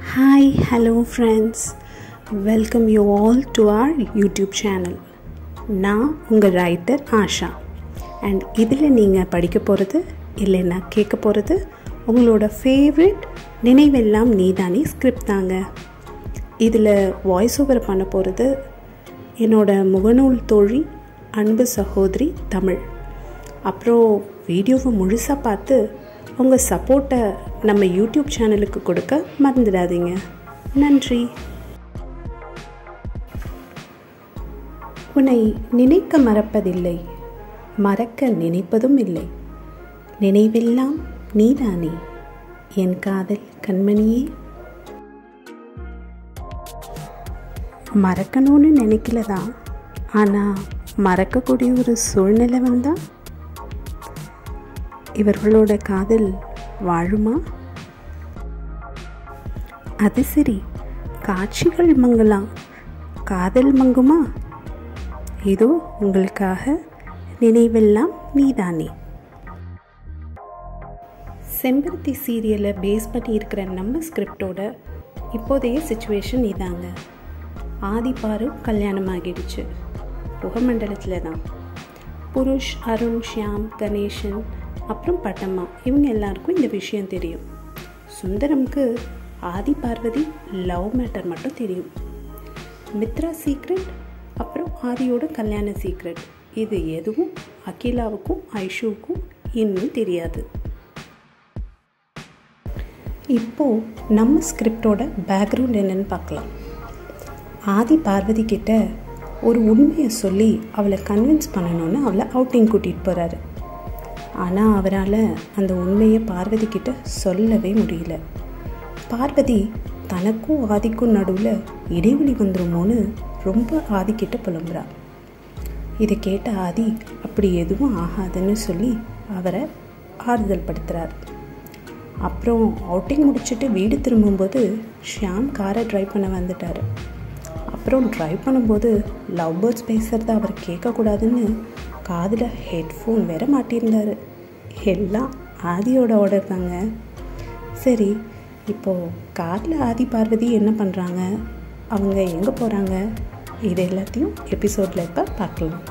Hi, hello friends. Welcome you all to our YouTube channel. நான் உங்கள் writer Asha and இதில் நீங்கள் படிக்க போகிறது இல்லைன்னா கேட்க போகிறது உங்களோட ஃபேவரட் நினைவெல்லாம் நீதானே ஸ்கிரிப்ட் தாங்க இதில் வாய்ஸ் ஓவர் பண்ண போகிறது என்னோட முகநூல் தோழி அன்பு சகோதரி தமிழ் அப்புறம் வீடியோவை முழுசாக பார்த்து உங்கள் சப்போர்ட்டை நம்ம யூடியூப் சேனலுக்கு கொடுக்க மறந்துடாதீங்க நன்றி உன்னை நினைக்க மறப்பதில்லை மறக்க நினைப்பதும் இல்லை நினைவெல்லாம் நீதானே என் காதல் கண்மணியே மறக்கணும்னு நினைக்கல தான் ஆனால் மறக்கக்கூடிய ஒரு சூழ்நிலை வந்தால் இவர்களோட காதல் வாழுமா அது சரி காட்சிகள் மங்கலாம் காதல் மங்குமா இதோ உங்களுக்காக நினைவெல்லாம் நீதானே செம்பருத்தி சீரியலை பேஸ் பண்ணி இருக்கிற நம்ம ஸ்கிரிப்டோட இப்போதைய சுச்சுவேஷன் இதாங்க ஆதிப்பாரு கல்யாணம் ஆகிடுச்சு புகமண்டலத்தில் தான் புருஷ் அருண் ஷியாம் கணேசன் அப்புறம் பட்டம்மா இவங்க எல்லாருக்கும் இந்த விஷயம் தெரியும் சுந்தரம்க்கு ஆதி பார்வதி லவ் மேட்டர் மட்டும் தெரியும் மித்ரா சீக்ரெட் அப்புறம் ஆதியோட கல்யாண சீக்ரெட் இது எதுவும் அகிலாவுக்கும் ஐஷுவுக்கும் இன்னும் தெரியாது இப்போது நம்ம ஸ்கிரிப்டோட பேக்ரவுண்ட் என்னன்னு பார்க்கலாம் ஆதி பார்வதி கிட்ட ஒரு உண்மையை சொல்லி அவளை கன்வின்ஸ் பண்ணணும்னு அவளை அவுட்டிங் கூட்டிகிட்டு போகிறாரு ஆனால் அவரால் அந்த உண்மையை பார்வதி கிட்ட சொல்லவே முடியல பார்வதி தனக்கும் ஆதிக்கும் நடுவில் இடைவெளி வந்துருமோன்னு ரொம்ப ஆதிக்கிட்ட புலம்புறா இதை கேட்ட ஆதி அப்படி எதுவும் ஆகாதுன்னு சொல்லி அவரை ஆறுதல் படுத்துகிறார் அப்புறம் அவுட்டிங் முடிச்சுட்டு வீடு திரும்பும்போது ஷியாம் காரை ட்ரைவ் பண்ண வந்துட்டார் அப்புறம் ட்ரைவ் பண்ணும்போது லவ் பேர்ட்ஸ் பேசுகிறத அவர் கேட்கக்கூடாதுன்னு காதில் ஹெட்ஃபோன் வேற மாட்டியிருந்தார் எல்லாம் ஆதியோட ஆர்டர் தாங்க சரி இப்போது காரில் ஆதி பார்வதி என்ன பண்ணுறாங்க அவங்க எங்கே போகிறாங்க இது எல்லாத்தையும் எபிசோடில் இப்போ பார்க்கலாம்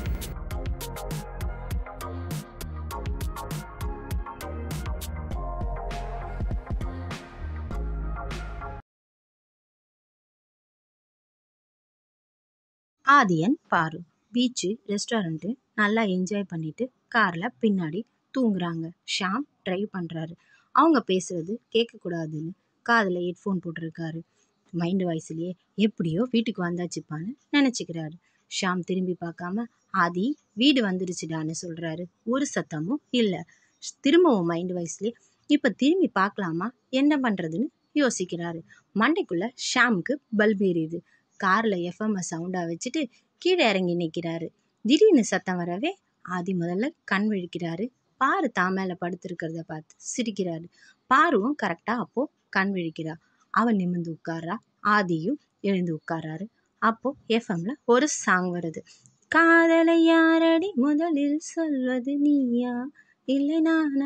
ஆதியன் பாரு பீச்சு ரெஸ்டாரண்ட்டு நல்லா என்ஜாய் பண்ணிட்டு காரில் பின்னாடி தூங்குறாங்க ஷாம் ட்ரைவ் பண்ணுறாரு அவங்க பேசுறது கேட்கக்கூடாதுன்னு காதில் ஹெட்ஃபோன் போட்டிருக்காரு மைண்டு வாய்ஸ்லேயே எப்படியோ வீட்டுக்கு வந்தாச்சுப்பான்னு நினச்சிக்கிறாரு ஷாம் திரும்பி பார்க்காம ஆதி வீடு வந்துடுச்சுடான்னு சொல்கிறாரு ஒரு சத்தமும் இல்லை திரும்பவும் மைண்டு வாய்ஸ்லேயே இப்போ திரும்பி பார்க்கலாமா என்ன பண்ணுறதுன்னு யோசிக்கிறாரு மண்டைக்குள்ள ஷாமுக்கு பல்பு எரியுது காரில் எஃப்எம் சவுண்டாக வச்சுட்டு கீழே இறங்கி நிற்கிறாரு திடீர்னு சத்தம் வரவே ஆதி முதல்ல கண் விழிக்கிறாரு பாரு தான் மேலே படுத்திருக்கிறத பார்த்து சிரிக்கிறாரு பாருவும் கரெக்டாக அப்போ கண் விழிக்கிறா அவன் நிமிர்ந்து உட்கார்றா ஆதியும் எழுந்து உட்காராரு அப்போ எஃப்எம்ல ஒரு சாங் வருது காதலை யாரடி முதலில் சொல்வது நீயா இல்லை நானா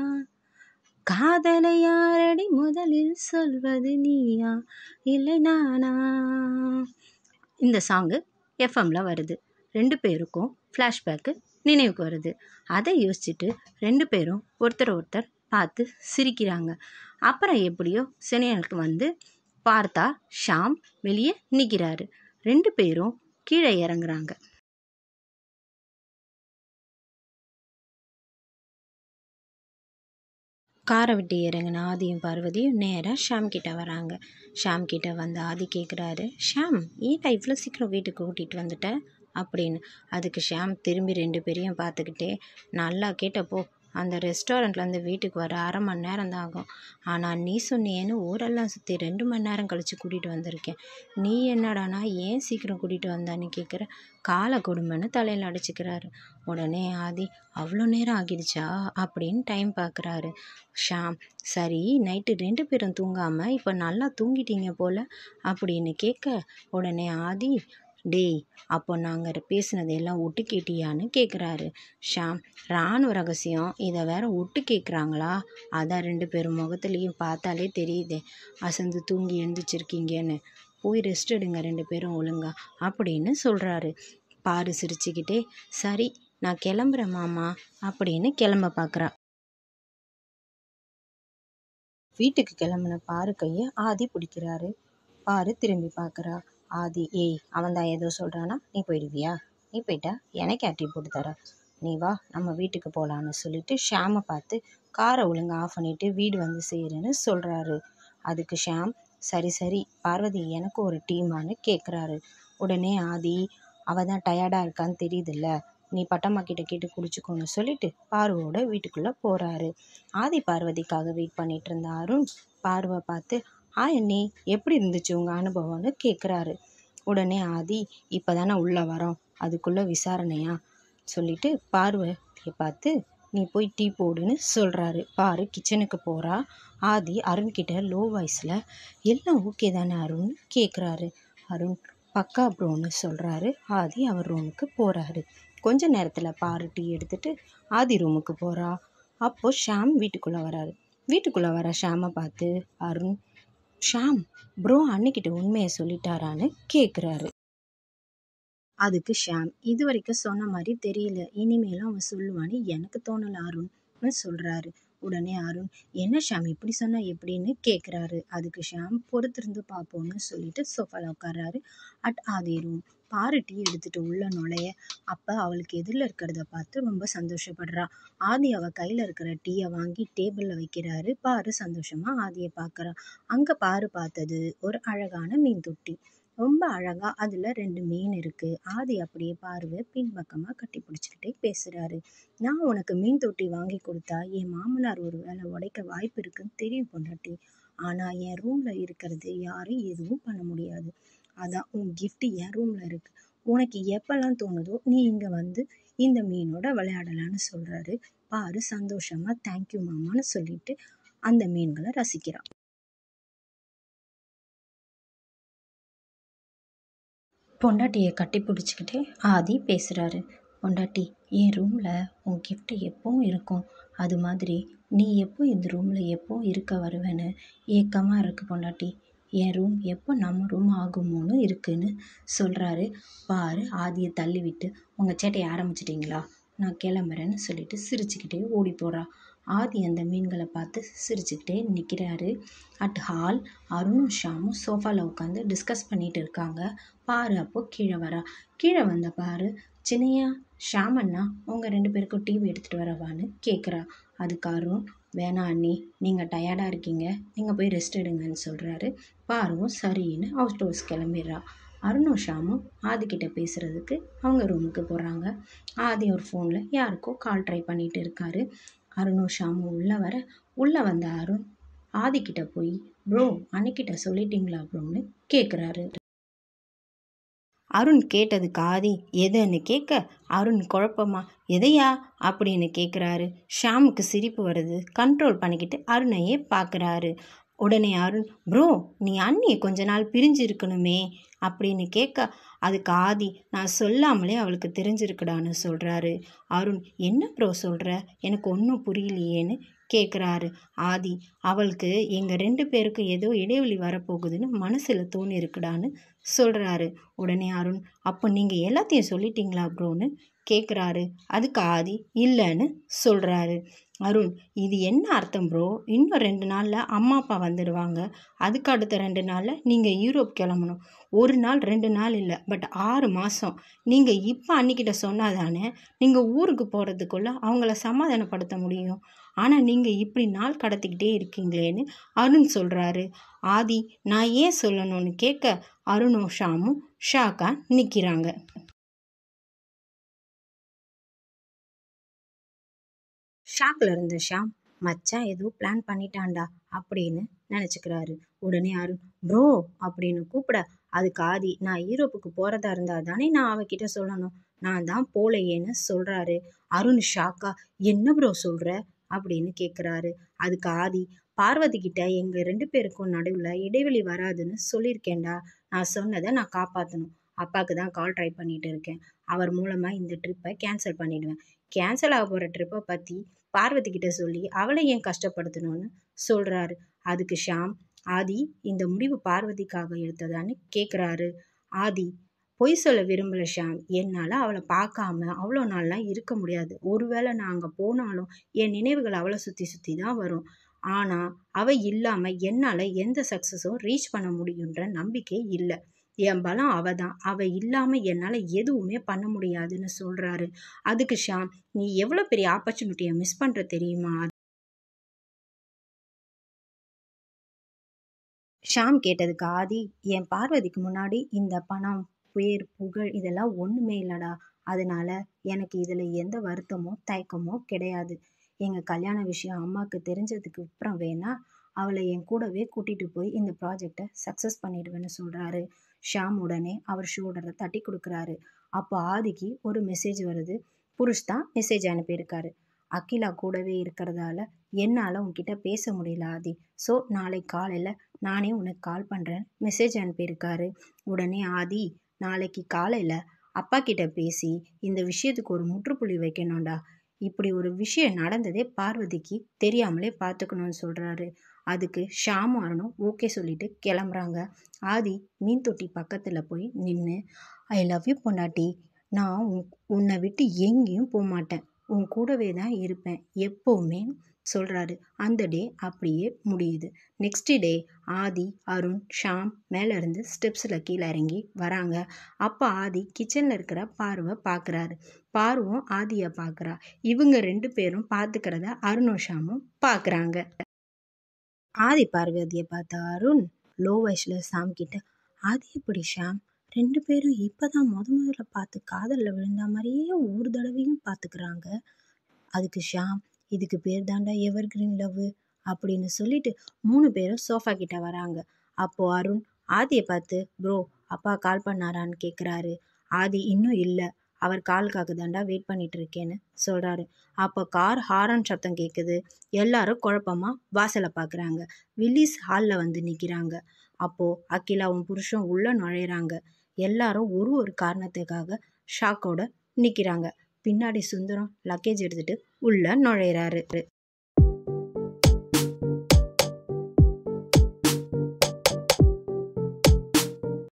காதலை யாரடி முதலில் சொல்வது நீயா இல்லை நானா இந்த சாங்கு எஃப்எம்ல வருது ரெண்டு பேருக்கும் ஃப்ளாஷ்பேக்கு நினைவுக்கு வருது அதை யோசிச்சுட்டு ரெண்டு பேரும் ஒருத்தர் ஒருத்தர் பார்த்து சிரிக்கிறாங்க அப்புறம் எப்படியோ சினையனுக்கு வந்து பார்த்தா ஷாம் வெளியே நிற்கிறாரு ரெண்டு பேரும் கீழே இறங்குறாங்க காரை விட்டு இறங்கின ஆதியும் பார்வதியும் நேராக ஷாம் கிட்ட வராங்க ஷாம் கிட்ட வந்து ஆதி கேட்குறாரு ஷாம் ஏன்டா இவ்வளோ சீக்கிரம் வீட்டுக்கு கூட்டிகிட்டு வந்துட்ட அப்படின்னு அதுக்கு ஷாம் திரும்பி ரெண்டு பேரையும் பார்த்துக்கிட்டே நல்லா கேட்டப்போ அந்த ரெஸ்டாரண்ட்லேருந்து வீட்டுக்கு வர அரை மணி நேரம் தான் ஆகும் ஆனால் நீ சொன்னியேன்னு ஊரெல்லாம் சுற்றி ரெண்டு மணி நேரம் கழித்து கூட்டிகிட்டு வந்திருக்கேன் நீ என்னடானா ஏன் சீக்கிரம் கூட்டிகிட்டு வந்தான்னு கேட்குற காலை கொடுமைன்னு தலையில் அடிச்சுக்கிறாரு உடனே ஆதி அவ்வளோ நேரம் ஆகிடுச்சா அப்படின்னு டைம் பார்க்குறாரு ஷாம் சரி நைட்டு ரெண்டு பேரும் தூங்காமல் இப்போ நல்லா தூங்கிட்டீங்க போல் அப்படின்னு கேட்க உடனே ஆதி டேய் அப்போ நாங்கள் பேசினது எல்லாம் ஒட்டு கேட்டியான்னு கேட்குறாரு ஷாம் ராணுவ ரகசியம் இதை வேற ஒட்டு கேட்குறாங்களா அதான் ரெண்டு பேரும் முகத்துலேயும் பார்த்தாலே தெரியுதே அசந்து தூங்கி எழுந்திரிச்சிருக்கீங்கன்னு போய் ரெஸ்ட் எடுங்க ரெண்டு பேரும் ஒழுங்கா அப்படின்னு சொல்கிறாரு பாரு சிரிச்சுக்கிட்டே சரி நான் கிளம்புறேன் மாமா அப்படின்னு கிளம்ப பார்க்குறா வீட்டுக்கு கிளம்புன பாரு கையை ஆதி பிடிக்கிறாரு பாரு திரும்பி பார்க்குறா ஆதி ஏய் அவன் தான் ஏதோ சொல்கிறானா நீ போயிடுவியா நீ போயிட்டா எனக்கு ஆட்டி போட்டு தர நீ வா நம்ம வீட்டுக்கு போகலான்னு சொல்லிட்டு ஷாமை பார்த்து காரை ஒழுங்கா ஆஃப் பண்ணிட்டு வீடு வந்து சேருன்னு சொல்கிறாரு அதுக்கு ஷாம் சரி சரி பார்வதி எனக்கு ஒரு டீமான்னு கேட்குறாரு உடனே ஆதி அவ தான் டயர்டாக இருக்கான்னு தெரியுதுல்ல நீ பட்டம்மா கிட்ட கேட்டு குடிச்சுக்கோன்னு சொல்லிட்டு பார்வோட வீட்டுக்குள்ளே போகிறாரு ஆதி பார்வதிக்காக வெயிட் பண்ணிட்டு இருந்த அருண் பார்வை பார்த்து ஆ அண்ணி எப்படி இருந்துச்சு உங்கள் அனுபவம்னு கேட்குறாரு உடனே ஆதி இப்போ தானே உள்ளே வரோம் அதுக்குள்ளே விசாரணையா சொல்லிட்டு பார்வையை பார்த்து நீ போய் டீ போடுன்னு சொல்கிறாரு பாரு கிச்சனுக்கு போகிறா ஆதி அருண் கிட்ட லோ வாய்ஸில் எல்லாம் ஓகே தானே அருண் கேட்குறாரு அருண் பக்கா ப்ரோன்னு சொல்கிறாரு ஆதி அவர் ரூமுக்கு போகிறாரு கொஞ்ச நேரத்தில் பாரு டீ எடுத்துட்டு ஆதி ரூமுக்கு போகிறா அப்போ ஷாம் வீட்டுக்குள்ளே வராரு வீட்டுக்குள்ளே வர ஷாமை பார்த்து அருண் ஷாம் ப்ரோ அன்னிக்கிட்ட உண்மையை சொல்லிட்டாரான்னு கேட்குறாரு அதுக்கு ஷாம் இது வரைக்கும் சொன்ன மாதிரி தெரியல இனிமேலும் அவன் சொல்லுவான்னு எனக்கு தோணல அருண்னு சொல்றாரு உடனே அருண் என்ன ஷாம் இப்படி சொன்னா எப்படின்னு கேட்குறாரு அதுக்கு ஷாம் பொறுத்திருந்து பார்ப்போம்னு சொல்லிட்டு சோஃபால உட்கார்றாரு அட் ஆதி ரூம் பாரு டீ எடுத்துட்டு உள்ள நுழைய அப்ப அவளுக்கு எதிரில் இருக்கிறத பார்த்து ரொம்ப சந்தோஷப்படுறா ஆதி அவ கையில இருக்கிற டீயை வாங்கி டேபிள்ல வைக்கிறாரு பாரு சந்தோஷமா ஆதியை பார்க்கறா அங்க பாரு பார்த்தது ஒரு அழகான மீன் தொட்டி ரொம்ப அழகா அதுல ரெண்டு மீன் இருக்கு ஆதி அப்படியே பார்வை பின்பக்கமா கட்டி பிடிச்சிக்கிட்டே பேசுறாரு நான் உனக்கு மீன் தொட்டி வாங்கி கொடுத்தா என் மாமனார் ஒரு வேளை உடைக்க வாய்ப்பு இருக்குன்னு தெரியும் பொண்டாட்டி ஆனா என் ரூம்ல இருக்கிறது யாரும் எதுவும் பண்ண முடியாது அதான் உன் gift என் ரூம்ல இருக்கு உனக்கு எப்பெல்லாம் தோணுதோ நீ இங்க வந்து இந்த மீனோட விளையாடலான்னு சொல்றாரு பாரு சந்தோஷமா தேங்க்யூ மாமான்னு சொல்லிட்டு அந்த மீன்களை ரசிக்கிறா பொண்டாட்டியை கட்டி பிடிச்சிக்கிட்டே ஆதி பேசுகிறாரு பொண்டாட்டி என் ரூமில் உன் gift எப்பவும் இருக்கும் அது மாதிரி நீ எப்போ இந்த ரூமில் எப்போ இருக்க வருவேன்னு ஏக்கமாக இருக்கு பொண்டாட்டி என் ரூம் எப்போ நம்ம ரூம் ஆகுமோன்னு இருக்குன்னு சொல்கிறாரு பாரு ஆதியை தள்ளி விட்டு உங்கள் சேட்டையை ஆரம்பிச்சிட்டிங்களா நான் கிளம்புறேன்னு சொல்லிட்டு சிரிச்சுக்கிட்டே ஓடி போகிறா ஆதி அந்த மீன்களை பார்த்து சிரிச்சுக்கிட்டே நிற்கிறாரு அட் ஹால் அருணும் ஷாமும் சோஃபாவில் உட்காந்து டிஸ்கஸ் பண்ணிட்டு இருக்காங்க பாரு அப்போ கீழே வரா கீழே வந்த பாரு சின்னையா ஷாம் அண்ணா உங்கள் ரெண்டு பேருக்கும் டிவி எடுத்துகிட்டு வரவான்னு கேட்குறா அதுக்கு அருண் வேணாம் அண்ணி நீங்கள் டயர்டாக இருக்கீங்க நீங்கள் போய் ரெஸ்ட் எடுங்கன்னு சொல்கிறாரு பாருவும் சரின்னு அவுட் ஹவுஸ் கிளம்பிடுறா அருணும் ஷாமும் ஆதிக்கிட்ட பேசுகிறதுக்கு அவங்க ரூமுக்கு போகிறாங்க ஆதி ஒரு ஃபோனில் யாருக்கோ கால் ட்ரை பண்ணிட்டு இருக்காரு அருணும் ஷாமும் உள்ளே வர உள்ளே வந்த அருண் ஆதிக்கிட்ட போய் ப்ரோ அன்னிக்கிட்ட சொல்லிட்டீங்களா ப்ரோன்னு கேட்குறாரு அருண் கேட்டதுக்கு ஆதி எதுன்னு கேட்க அருண் குழப்பமா எதையா அப்படின்னு கேட்குறாரு ஷாமுக்கு சிரிப்பு வருது கண்ட்ரோல் பண்ணிக்கிட்டு அருணையே பார்க்குறாரு உடனே அருண் ப்ரோ நீ அண்ணியை கொஞ்ச நாள் பிரிஞ்சு இருக்கணுமே அப்படின்னு கேட்க அதுக்கு ஆதி நான் சொல்லாமலே அவளுக்கு தெரிஞ்சிருக்குடான்னு சொல்கிறாரு அருண் என்ன ப்ரோ சொல்கிற எனக்கு ஒன்றும் புரியலையேன்னு கேட்குறாரு ஆதி அவளுக்கு எங்கள் ரெண்டு பேருக்கும் ஏதோ இடைவெளி வரப்போகுதுன்னு மனசில் தோணி இருக்குடான்னு சொல்கிறாரு உடனே அருண் அப்போ நீங்கள் எல்லாத்தையும் சொல்லிட்டீங்களா ப்ரோன்னு கேட்குறாரு அதுக்கு ஆதி இல்லைன்னு சொல்கிறாரு அருண் இது என்ன அர்த்தம் ப்ரோ இன்னும் ரெண்டு நாளில் அம்மா அப்பா வந்துடுவாங்க அதுக்கு அடுத்த ரெண்டு நாளில் நீங்கள் யூரோப் கிளம்பணும் ஒரு நாள் ரெண்டு நாள் இல்லை பட் ஆறு மாதம் நீங்கள் இப்போ அன்னிக்கிட்ட சொன்னாதானே நீங்கள் ஊருக்கு போகிறதுக்குள்ளே அவங்கள சமாதானப்படுத்த முடியும் ஆனால் நீங்கள் இப்படி நாள் கடத்திக்கிட்டே இருக்கீங்களேன்னு அருண் சொல்கிறாரு ஆதி நான் ஏன் சொல்லணும்னு கேட்க அருணும் ஷாமும் ஷாக்கா நிற்கிறாங்க ஷாக்கில் இருந்த ஷாம் மச்சான் ஏதோ பிளான் பண்ணிட்டான்டா அப்படின்னு நினச்சிக்கிறாரு உடனே அருண் ப்ரோ அப்படின்னு கூப்பிட அதுக்கு ஆதி நான் யூரோப்புக்கு போகிறதா இருந்தா தானே நான் அவகிட்ட சொல்லணும் நான் தான் போலையேன்னு சொல்கிறாரு அருண் ஷாக்கா என்ன ப்ரோ சொல்கிற அப்படின்னு கேட்குறாரு அதுக்கு ஆதி பார்வதி கிட்ட எங்கள் ரெண்டு பேருக்கும் நடுவில் இடைவெளி வராதுன்னு சொல்லியிருக்கேன்டா நான் சொன்னதை நான் காப்பாற்றணும் அப்பாவுக்கு தான் கால் ட்ரை பண்ணிட்டு இருக்கேன் அவர் மூலமாக இந்த ட்ரிப்பை கேன்சல் பண்ணிடுவேன் கேன்சல் ஆக போகிற ட்ரிப்பை பற்றி பார்வதி கிட்ட சொல்லி அவளை ஏன் கஷ்டப்படுத்தணும்னு சொல்கிறாரு அதுக்கு ஷாம் ஆதி இந்த முடிவு பார்வதிக்காக எடுத்ததான்னு கேட்குறாரு ஆதி பொய் சொல்ல விரும்பல ஷாம் என்னால் அவளை பார்க்காம அவ்வளோ நாள்லாம் இருக்க முடியாது ஒருவேளை நான் அங்கே போனாலும் என் நினைவுகள் அவளை சுற்றி சுற்றி தான் வரும் ஆனால் அவள் இல்லாமல் என்னால் எந்த சக்ஸஸும் ரீச் பண்ண முடியுன்ற நம்பிக்கை இல்லை என் பலம் அவ தான் அவள் இல்லாமல் என்னால் எதுவுமே பண்ண முடியாதுன்னு சொல்கிறாரு அதுக்கு ஷாம் நீ எவ்வளோ பெரிய ஆப்பர்ச்சுனிட்டியை மிஸ் பண்ணுற தெரியுமா ஷாம் கேட்டதுக்கு ஆதி என் பார்வதிக்கு முன்னாடி இந்த பணம் பேர் புகழ் இதெல்லாம் ஒன்றுமே இல்லைடா அதனால எனக்கு இதில் எந்த வருத்தமோ தயக்கமோ கிடையாது எங்கள் கல்யாண விஷயம் அம்மாவுக்கு தெரிஞ்சதுக்கு அப்புறம் வேணா அவளை என் கூடவே கூட்டிகிட்டு போய் இந்த ப்ராஜெக்டை சக்ஸஸ் பண்ணிடுவேன்னு சொல்கிறாரு ஷாம் உடனே அவர் ஷோல்டரை தட்டி கொடுக்குறாரு அப்போ ஆதிக்கு ஒரு மெசேஜ் வருது புருஷ் தான் மெசேஜ் அனுப்பியிருக்காரு அகிலா கூடவே இருக்கிறதால என்னால் உன்கிட்ட பேச முடியல ஆதி ஸோ நாளை காலையில் நானே உனக்கு கால் பண்ணுறேன் மெசேஜ் அனுப்பியிருக்காரு உடனே ஆதி நாளைக்கு காலையில் அப்பா கிட்ட பேசி இந்த விஷயத்துக்கு ஒரு முற்றுப்புள்ளி வைக்கணும்டா இப்படி ஒரு விஷயம் நடந்ததே பார்வதிக்கு தெரியாமலே பார்த்துக்கணும்னு சொல்கிறாரு அதுக்கு ஷாமும் அருணும் ஓகே சொல்லிட்டு கிளம்புறாங்க ஆதி மீன் தொட்டி பக்கத்தில் போய் நின்று ஐ லவ் யூ பொண்டாட்டி நான் உன் உன்னை விட்டு எங்கேயும் போக மாட்டேன் உன் கூடவே தான் இருப்பேன் எப்போவுமே சொல்கிறாரு அந்த டே அப்படியே முடியுது நெக்ஸ்ட் டே ஆதி அருண் ஷாம் மேலேருந்து ஸ்டெப்ஸில் கீழே இறங்கி வராங்க அப்போ ஆதி கிச்சனில் இருக்கிற பார்வை பார்க்குறாரு பார்வும் ஆதியை பார்க்குறா இவங்க ரெண்டு பேரும் பார்த்துக்கிறத அருணும் ஷாமும் பார்க்குறாங்க ஆதி பார்வதியை பார்த்த அருண் லோ வயசில் ஷாம் கிட்ட ஆதி எப்படி ஷாம் ரெண்டு பேரும் இப்போ தான் முத முதல்ல பார்த்து காதலில் விழுந்த மாதிரியே ஒரு தடவையும் பார்த்துக்கிறாங்க அதுக்கு ஷாம் இதுக்கு பேர் தாண்டா எவர் கிரீன் லவ் அப்படின்னு சொல்லிட்டு மூணு பேரும் சோஃபா கிட்ட வராங்க அப்போது அருண் ஆதியை பார்த்து ப்ரோ அப்பா கால் பண்ணாரான்னு கேட்குறாரு ஆதி இன்னும் இல்லை அவர் காலுக்காக தாண்டா வெயிட் பண்ணிட்டு இருக்கேன்னு சொல்கிறாரு அப்போ கார் ஹாரன் சத்தம் கேட்குது எல்லாரும் குழப்பமா வாசலை பார்க்குறாங்க வில்லிஸ் ஹாலில் வந்து நிற்கிறாங்க அப்போது அகிலாவும் புருஷன் உள்ளே நுழையிறாங்க எல்லாரும் ஒரு ஒரு காரணத்துக்காக ஷாக்கோட நிற்கிறாங்க பின்னாடி சுந்தரம் லக்கேஜ் எடுத்துட்டு உள்ள நுழையிறாரு